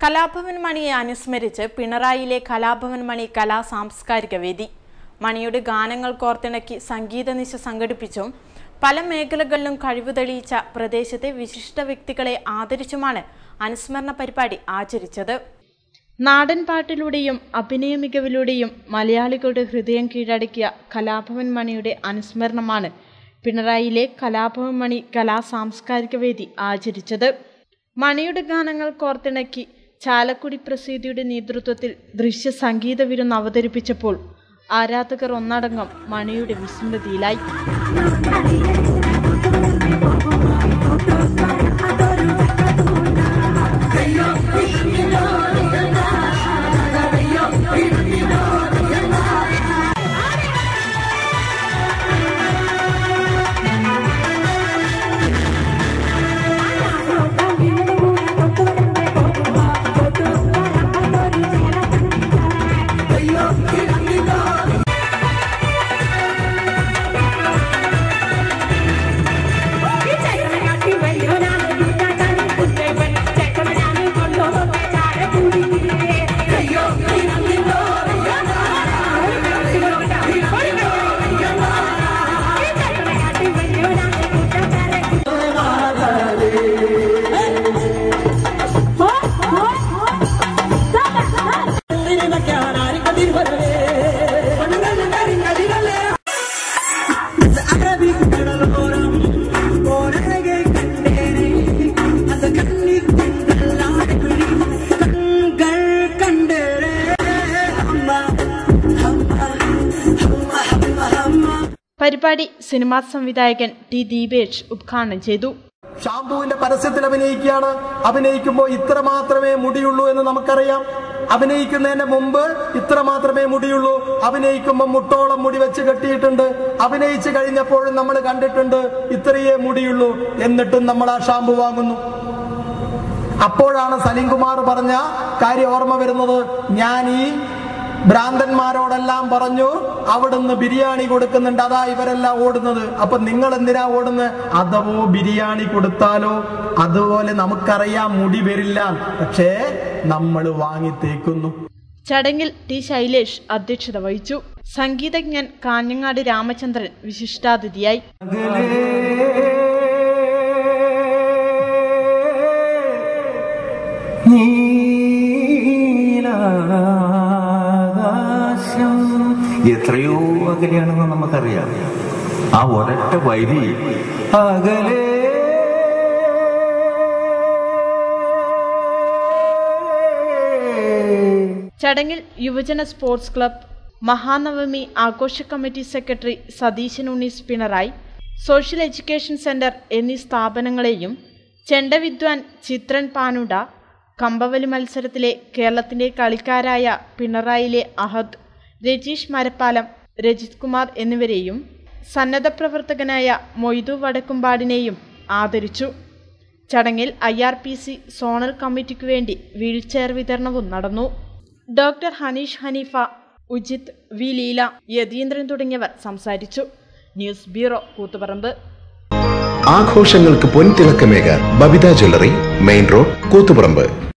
കലാഭവൻ മണിയെ അനുസ്മരിച്ച് പിണറായിയിലെ കലാഭവൻ മണി കലാ സാംസ്കാരിക വേദി മണിയുടെ ഗാനങ്ങൾ കോർത്തിണക്കി സംഗീത നിശ സംഘടിപ്പിച്ചും പല മേഖലകളിലും കഴിവ് തെളിയിച്ച പ്രദേശത്തെ വിശിഷ്ട വ്യക്തികളെ ആദരിച്ചുമാണ് അനുസ്മരണ പരിപാടി ആചരിച്ചത് നാടൻ പാട്ടിലൂടെയും അഭിനയ മികവിലൂടെയും മലയാളികളുടെ ഹൃദയം കീഴടക്കിയ കലാഭവൻ മണിയുടെ അനുസ്മരണമാണ് പിണറായിയിലെ കലാഭവൻ മണി കലാ സാംസ്കാരിക വേദി ആചരിച്ചത് മണിയുടെ ഗാനങ്ങൾ കോർത്തിണക്കി ചാലക്കുടി പ്രസീതിയുടെ നേതൃത്വത്തിൽ ദൃശ്യ സംഗീത വിരുന്ന് അവതരിപ്പിച്ചപ്പോൾ ആരാധകർ ഒന്നടങ്കം മണിയുടെ വിസ്മൃതിയിലായി പരിപാടി സിനിമാ സംവിധായകൻ ടി ദീപേഷ് ഉദ്ഘാടനം ചെയ്തു ഷാംപൂവിന്റെ പരസ്യത്തിൽ അഭിനയിക്കുകയാണ് അഭിനയിക്കുമ്പോൾ ഇത്ര മാത്രമേ മുടിയുള്ളൂ എന്ന് നമുക്കറിയാം അഭിനയിക്കുന്നതിന് മുമ്പ് ഇത്ര മാത്രമേ മുടിയുള്ളൂ അഭിനയിക്കുമ്പോൾ മുട്ടോളം മുടി വെച്ച് കെട്ടിയിട്ടുണ്ട് അഭിനയിച്ചു കഴിഞ്ഞപ്പോഴും നമ്മൾ കണ്ടിട്ടുണ്ട് ഇത്രയേ മുടിയുള്ളൂ എന്നിട്ടും നമ്മൾ ആ ഷാമ്പു വാങ്ങുന്നു അപ്പോഴാണ് സലീംകുമാർ പറഞ്ഞ കാര്യം ഓർമ്മ വരുന്നത് ഞാൻ ഈ ഭ്രാന്തന്മാരോടെല്ലാം പറഞ്ഞു അവിടുന്ന് ബിരിയാണി കൊടുക്കുന്നുണ്ട് അതാ ഇവരെല്ലാം ഓടുന്നത് അപ്പൊ നിങ്ങൾ എന്തിനാ ഓടുന്നത് അഥവോ ബിരിയാണി കൊടുത്താലോ അതുപോലെ നമുക്കറിയാം മുടി വരില്ല പക്ഷേ നമ്മൾ വാങ്ങി തേക്കുന്നു ചടങ്ങിൽ ടി ശൈലേഷ് അധ്യക്ഷത വഹിച്ചു സംഗീതജ്ഞൻ കാഞ്ഞങ്ങാട് രാമചന്ദ്രൻ വിശിഷ്ടാതിഥിയായി നീലാകാശം എത്രയോ അകലെയാണെന്ന് നമുക്കറിയാം ആ ഒരൊറ്റ വരി അകലെ ചടങ്ങിൽ യുവജന സ്പോർട്സ് ക്ലബ് മഹാനവമി ആഘോഷ committee secretary Satheesan Unnis Pinarayi social education centre എന്നീ സ്ഥാപനങ്ങളെയും ചെണ്ടവിദ്വാൻ ചിത്രൻ പാനുഡ കമ്പവലി മത്സരത്തിലെ കേരളത്തിന്റെ കളിക്കാരായ പിണറായിലെ അഹദ് രജീഷ് മരപ്പാലം രജിത് കുമാർ എന്നിവരെയും സന്നദ്ധ പ്രവർത്തകനായ മൊയ്തു വടക്കുംപാടിനെയും ആദരിച്ചു ചടങ്ങിൽ I R P C zonal കമ്മിറ്റിക്കു വേണ്ടി വീൽചെയർ വിതരണവും നടന്നു ഡോക്ടർ ഹനീഷ് ഹനീഫ ഉജിത് വി ലീല യതീന്ദ്രൻ തുടങ്ങിയവർ സംസാരിച്ചു ന്യൂസ് ബ്യൂറോ കൂത്തുപറമ്പ് ആഘോഷങ്ങൾക്ക് പൊൻതിളക്കമേകാൻ Babitha jewellery main road Koothuparamba